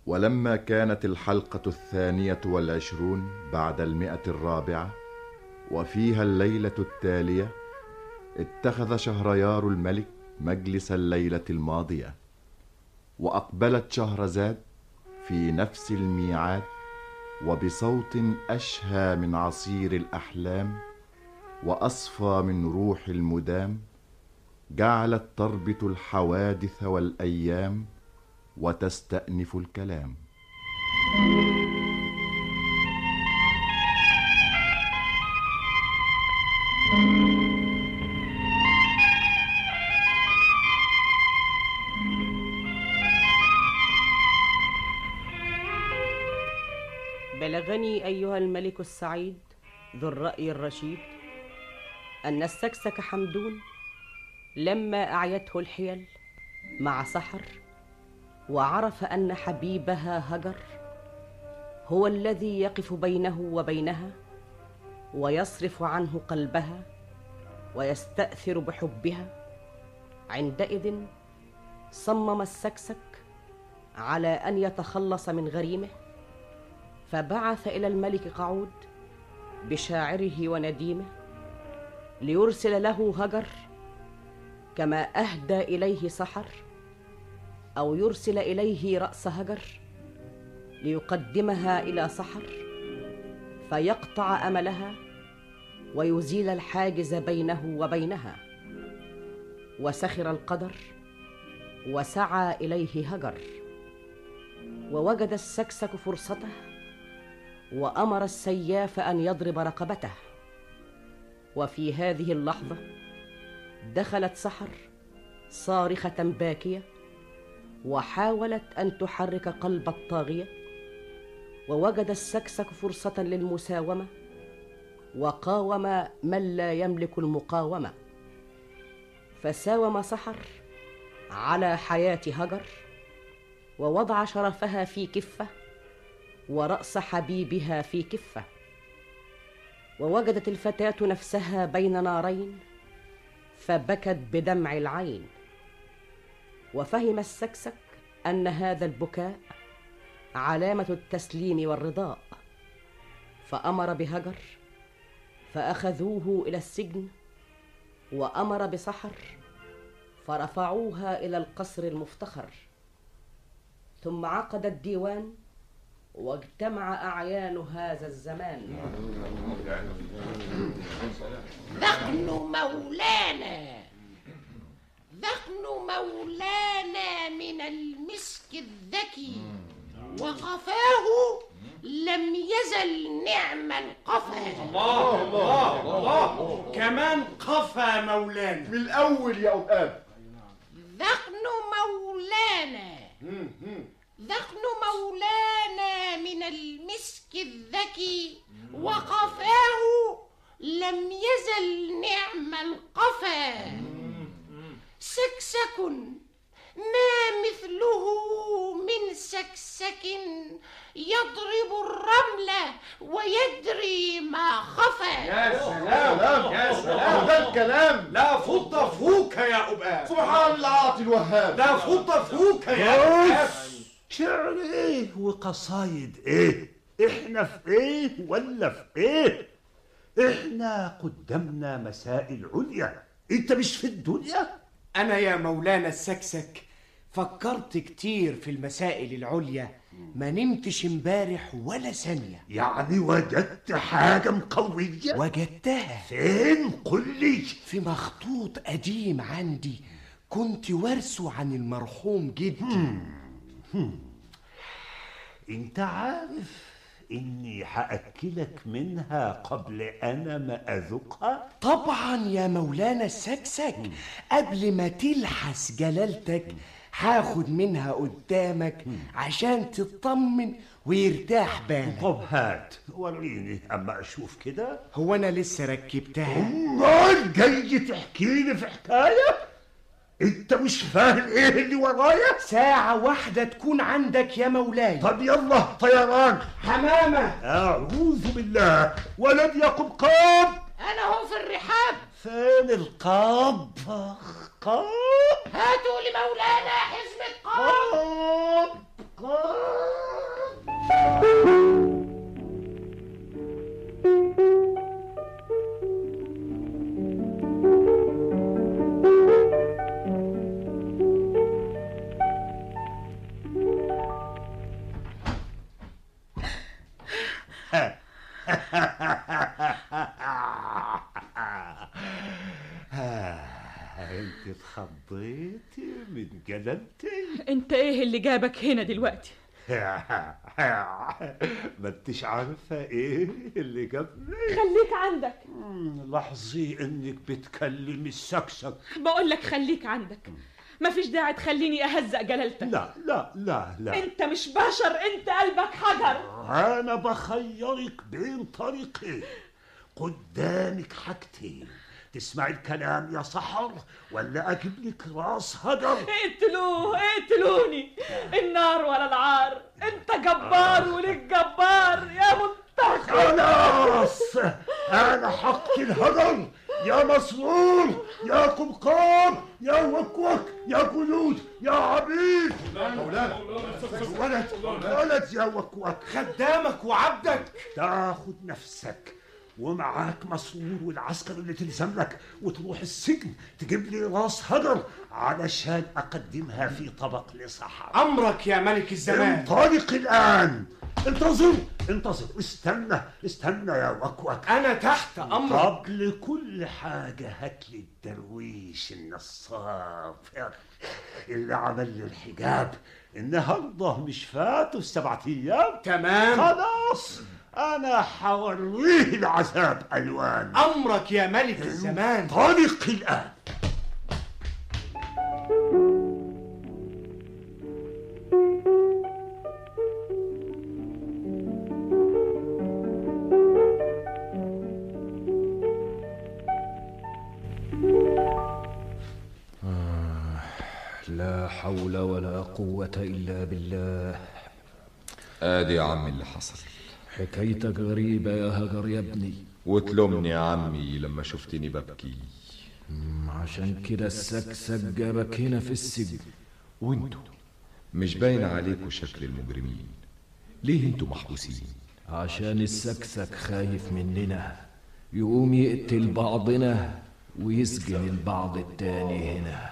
ولما كانت الحلقة الثانية والعشرون بعد المئة الرابعة وفيها الليلة التالية اتخذ شهريار الملك مجلس الليلة الماضية وأقبلت شهرزاد في نفس الميعاد وبصوت أشهى من عصير الأحلام وأصفى من روح المدام جعلت تربط الحوادث والأيام وتستأنف الكلام بلغني أيها الملك السعيد ذو الرأي الرشيد أن السكسك حمدون لما أعيته الحيل مع سحر وعرف أن حبيبها هجر هو الذي يقف بينه وبينها ويصرف عنه قلبها ويستأثر بحبها عندئذ صمم السكسك على أن يتخلص من غريمه فبعث إلى الملك قعود بشاعره ونديمه ليرسل له هجر كما أهدى إليه سحر أو يرسل إليه رأس هجر ليقدمها إلى سحر فيقطع أملها ويزيل الحاجز بينه وبينها وسخر القدر وسعى إليه هجر ووجد السكسك فرصته وامر السياف ان يضرب رقبته وفي هذه اللحظه دخلت سحر صارخه باكيه وحاولت ان تحرك قلب الطاغيه ووجد السكسك فرصه للمساومه وقاوم من لا يملك المقاومه فساوم سحر على حياه هجر ووضع شرفها في كفه وراس حبيبها في كفه ووجدت الفتاه نفسها بين نارين فبكت بدمع العين وفهم السكسك ان هذا البكاء علامه التسليم والرضاء فامر بهجر فاخذوه الى السجن وامر بسحر فرفعوها الى القصر المفتخر ثم عقد الديوان واجتمع أعيان هذا الزمان نحن مولانا نحن مولانا من المسك الذكي وقفاه لم يزل نعم القفا الله الله الله كمان قفا مولانا من الأول يا أباب نحن مولانا نحن مولانا من المسك الذكي وقفاه لم يزل نعم القفا سكسك ما مثله من سكسك يضرب الرمل ويدري ما خفى يا سلام يا سلام ده الكلام لا فض فوك يا أباب سبحان العاطي الوهاب لا فض فوك يا أباب شعر ايه وقصايد ايه احنا في ايه ولا في ايه احنا قدامنا مسائل عليا انت مش في الدنيا أنا يا مولانا السكسك فكرت كتير في المسائل العليا ما نمتش امبارح ولا ثانية يعني وجدت حاجة مقوية وجدتها فين قل لي في مخطوط قديم عندي كنت وارثه عن المرحوم جدي انت عارف اني هاكلك منها قبل انا ما اذوقها طبعا يا مولانا السكسك قبل ما تلحس جلالتك هاخد منها قدامك عشان تطمن ويرتاح بالك طب هات وريني اما اشوف كده هو انا لسه ركبتها امال جاي تحكي لي في حكايه انت مش فاهم ايه اللي ورايا ساعة واحدة تكون عندك يا مولاي طب يلا طيران حمامة اعوذ بالله ولم يقم قاب أنا هو في الرحاب فين القاب قاب هاتوا لمولانا حزمة قام قاب قاب اتخضيتي من جلالتي انت ايه اللي جابك هنا دلوقتي ما انتش عارفة ايه اللي جابني خليك عندك مم، لاحظي انك بتكلمي السكسك بقول لك خليك عندك مفيش داعي تخليني اهزق جلالتك لا لا لا لا انت مش بشر انت قلبك حجر انا بخيرك بين طريقين قدامك حاجتين تسمعي الكلام يا سحر ولا اجيب لك راس هدر اقتلوه اقتلوني النار ولا العار انت جبار وليك جبار يا منتخب خلاص انا حقي الهدر يا مسرور يا قمقام يا وكوك يا جنود يا عبيد مولانا ولد ولد يا وكوك خدامك وعبدك تاخد نفسك ومعاك مسرور والعسكر اللي تلزم لك وتروح السجن تجيب لي راس هدر علشان اقدمها في طبق لسحر امرك يا ملك الزمان انطلق الان انتظر انتظر استنى استنى يا وكوك انا تحت امرك قبل كل حاجة هات لي الدرويش النصاب اللي عمل لي الحجاب النهارده مش فاتوا السبعة أيام تمام خلاص أنا حوريه العذاب ألوان امرك يا ملك الزمان انطلق الآن لا حول ولا قوة إلا بالله ادي يا عمي اللي حصل حكايتك غريبة يا هجر يا ابني وتلومني يا عمي لما شفتني ببكي عشان كده السكسك جابك هنا في السجن وانتوا مش باين عليكم شكل المجرمين ليه انتوا محبوسين عشان السكسك خايف مننا يقوم يقتل بعضنا ويسجن البعض التاني هنا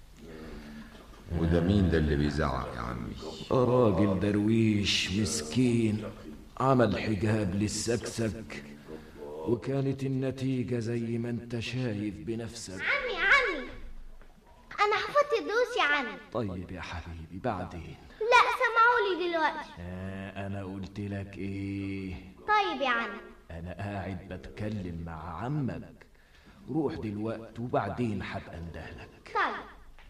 وده مين ده اللي بيزعق يا عمي راجل درويش مسكين عمل حجاب للسكسك وكانت النتيجة زي ما انت شايف بنفسك عمي عمي انا حفظت الدروس يا عمي طيب يا حبيبي بعدين لا سمعوا لي دلوقتي آه انا قلت لك ايه طيب يا عمي انا قاعد بتكلم مع عمك روح دلوقتي وبعدين هبقى اندهلك طيب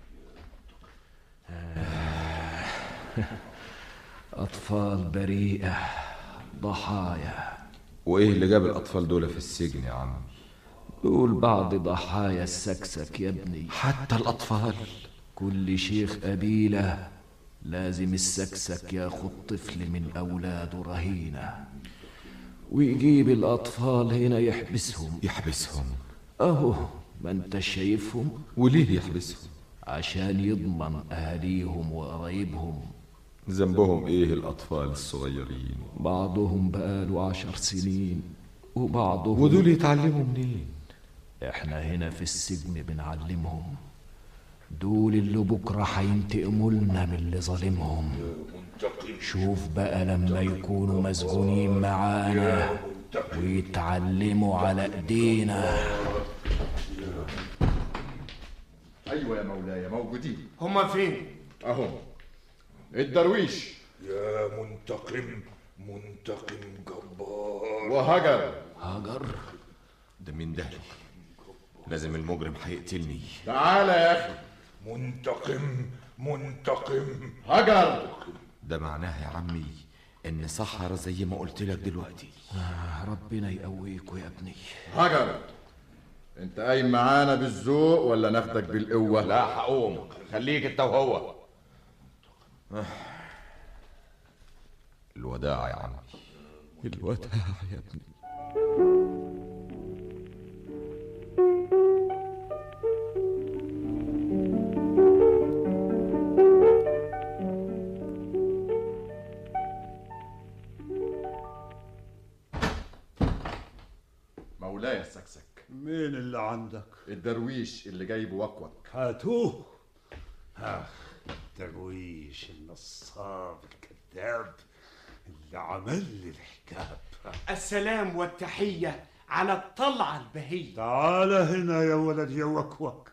اطفال بريئة ضحايا وايه اللي جاب الاطفال دول في السجن يا عمي دول بعض ضحايا السكسك يا ابني حتى الاطفال كل شيخ قبيلة لازم السكسك ياخد طفل من أولاده رهينة ويجيب الأطفال هنا يحبسهم يحبسهم أهو ما انت شايفهم وليه يحبسهم عشان يضمن أهاليهم وقرايبهم ذنبهم ايه الاطفال الصغيرين بعضهم بقاله عشر سنين وبعضهم ودول يتعلموا منين احنا هنا في السجن بنعلمهم دول اللي بكرة هينتقموا لنا من اللي ظالمهم شوف بقى لما يكونوا مسجونين معانا ويتعلموا على ايدينا ايوه يا مولاي موجودين هما فين اهو الدرويش يا منتقم منتقم جبار وهجر هجر ده مين ده لازم المجرم هيقتلني تعالى يا اخي منتقم منتقم هجر ده معناه يا عمي ان سحر زي ما قلت لك دلوقتي آه، ربنا يقويكوا يا ابني هجر انت قايم معانا بالذوق ولا ناخدك بالقوه لا هقوم خليك انت وهو الوداع يا عمي الوداع يا ابني مولاي السكسك مين اللي عندك الدرويش اللي جايبه وكوك هاتوه ها الدرويش النصاب الكذاب اللي عمل لي الحجاب السلام والتحية على الطلعة البهية تعال هنا يا ولد يا وكوك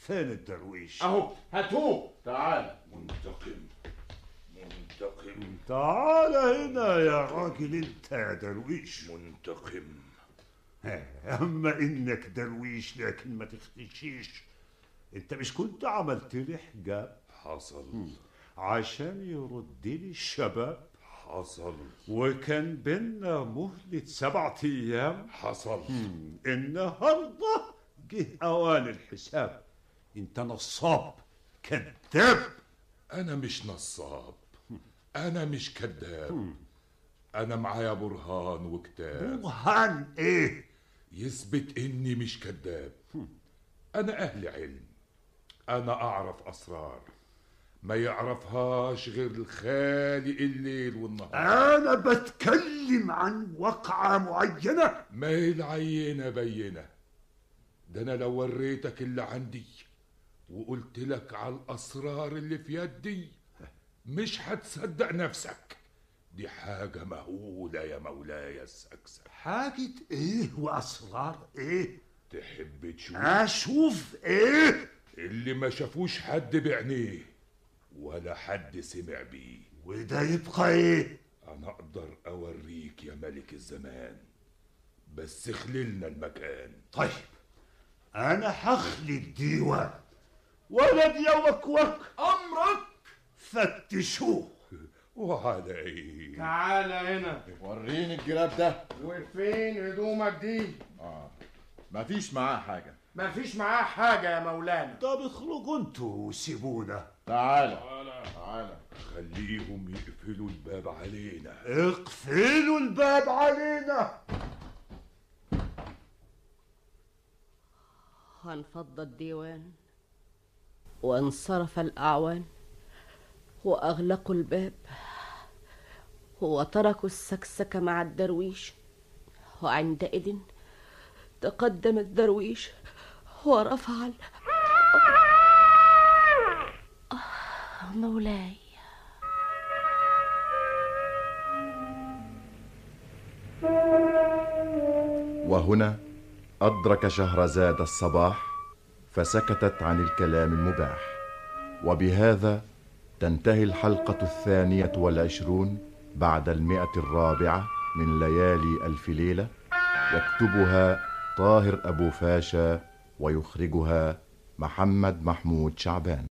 فين الدرويش اهو هاتوه تعال منتقم منتقم تعال هنا يا راجل انت يا درويش منتقم اما انك درويش لكن ما تختشيش انت مش كنت عملت لي حجاب حصل عشان يرد لي الشباب حصل وكان بينا مهلة سبعة أيام حصل النهاردة جه أوان الحساب أنت نصاب كذاب انا مش نصاب انا مش كذاب انا معايا برهان وكتاب برهان إيه يثبت اني مش كذاب انا اهل علم انا اعرف اسرار ما يعرفهاش غير الخالق الليل والنهار أنا بتكلم عن وقعة معينة ما هي العينة بينة ده أنا لو وريتك اللي عندي وقلت لك على الأسرار اللي في يدي مش هتصدق نفسك دي حاجة مهولة يا مولاي السكسك حاجة إيه وأسرار إيه تحب تشوف أشوف إيه اللي ما شافوش حد بعينيه ولا حد سمع بيه وده يبقى إيه أنا أقدر أوريك يا ملك الزمان بس خللنا المكان طيب أنا هخلي الديوان ولد يا وكوك امرك فتشوه وعلى إيه تعال هنا وريني الجراب ده وفين هدومك دي اه مفيش معاه حاجة مفيش معاه حاجه يا مولانا طب اخرجوا انتوا وسيبونا تعال تعال خليهم يقفلوا الباب علينا اقفلوا الباب علينا وانفض الديوان وانصرف الأعوان وأغلقوا الباب وتركوا السكسك مع الدرويش وعندئذ تقدم الدرويش ورفع ال... آه، مولاي وهنا أدرك شهرزاد الصباح فسكتت عن الكلام المباح وبهذا تنتهي الحلقة الثانية والعشرون بعد المئة الرابعة من ليالي ألف ليلة يكتبها طاهر أبو فاشا ويخرجها محمد محمود شعبان